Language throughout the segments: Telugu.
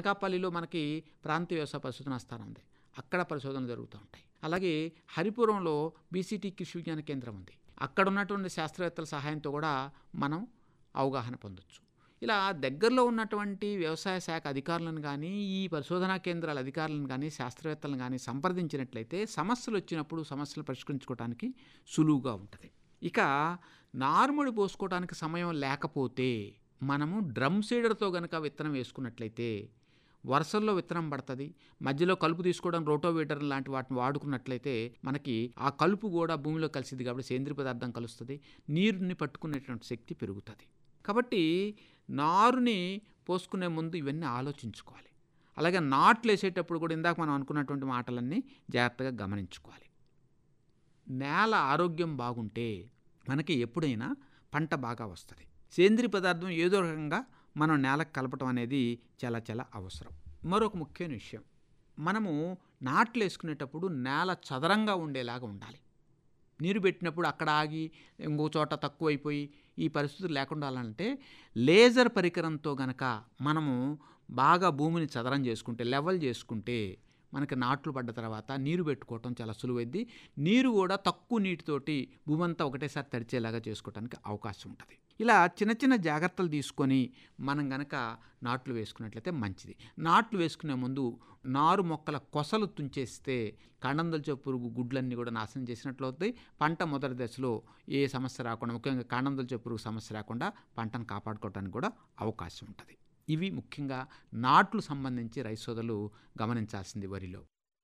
అనకాపల్లిలో మనకి ప్రాంతీయ వ్యవసాయ పరిశోధనా స్థానం ఉంది అక్కడ పరిశోధనలు జరుగుతూ ఉంటాయి అలాగే హరిపురంలో బీసీటీ కృషి విజ్ఞాన కేంద్రం ఉంది అక్కడ ఉన్నటువంటి శాస్త్రవేత్తల సహాయంతో కూడా మనం అవగాహన పొందొచ్చు ఇలా దగ్గరలో ఉన్నటువంటి వ్యవసాయ శాఖ అధికారులను కానీ ఈ పరిశోధనా కేంద్రాల అధికారులను కానీ శాస్త్రవేత్తలను కానీ సంప్రదించినట్లయితే సమస్యలు వచ్చినప్పుడు సమస్యలు పరిష్కరించుకోవడానికి సులువుగా ఉంటుంది ఇక నార్మల్ పోసుకోవడానికి సమయం లేకపోతే మనము డ్రమ్ సీడర్తో కనుక విత్తనం వేసుకున్నట్లయితే వరుసల్లో విత్తనం పడుతుంది మధ్యలో కలుపు తీసుకోవడం రోటోవేటర్ లాంటి వాటిని వాడుకున్నట్లయితే మనకి ఆ కలుపు కూడా భూమిలో కలిసిద్ది కాబట్టి సేంద్రియ పదార్థం కలుస్తుంది నీరుని పట్టుకునేటువంటి శక్తి పెరుగుతుంది కాబట్టి నారుని పోసుకునే ముందు ఇవన్నీ ఆలోచించుకోవాలి అలాగే నాట్లు వేసేటప్పుడు కూడా ఇందాక మనం అనుకున్నటువంటి మాటలన్నీ జాగ్రత్తగా గమనించుకోవాలి నేల ఆరోగ్యం బాగుంటే మనకి ఎప్పుడైనా పంట బాగా వస్తుంది సేంద్రియ పదార్థం ఏదో రకంగా మనం నేలకు కలపటం అనేది చాలా చాలా అవసరం మరొక ముఖ్యమైన విషయం మనము నాట్లు వేసుకునేటప్పుడు నేల చదరంగా ఉండేలాగా ఉండాలి నీరు పెట్టినప్పుడు అక్కడ ఆగి ఇంకో చోట తక్కువైపోయి ఈ పరిస్థితులు లేకుండా అంటే లేజర్ పరికరంతో గనక మనము బాగా భూమిని చదరం చేసుకుంటే లెవెల్ చేసుకుంటే మనకి నాట్లు పడ్డ తర్వాత నీరు పెట్టుకోవటం చాలా సులువైద్ది నీరు కూడా తక్కువ నీటితోటి భూమి అంతా ఒకటేసారి తడిచేలాగా చేసుకోవడానికి అవకాశం ఉంటుంది ఇలా చిన్న చిన్న జాగ్రత్తలు తీసుకొని మనం గనక నాట్లు వేసుకున్నట్లయితే మంచిది నాట్లు వేసుకునే ముందు నారు మొక్కల కొసలు తుంచేస్తే కాండందొల్చే పురుగు గుడ్లన్నీ కూడా నాశనం చేసినట్లు అవుతాయి పంట మొదటి దశలో ఏ సమస్య రాకుండా ముఖ్యంగా కాండందొల్చే పురుగు సమస్య రాకుండా పంటను కాపాడుకోవడానికి కూడా అవకాశం ఉంటుంది ఇవి ముఖ్యంగా నాట్లు సంబంధించి రైతు సోదరులు గమనించాల్సింది వరిలో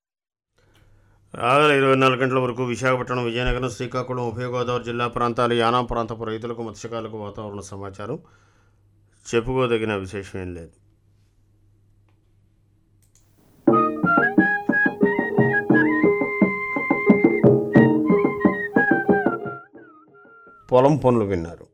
రాగల ఇరవై నాలుగు గంటల వరకు విశాఖపట్నం విజయనగరం శ్రీకాకుళం ఉభయ గోదావరి జిల్లా ప్రాంతాలు యానాం ప్రాంతపు రైతులకు మత్స్యకారులకు వాతావరణ సమాచారం చెప్పుకోదగిన విశేషం ఏం లేదు పొలం పనులు విన్నారు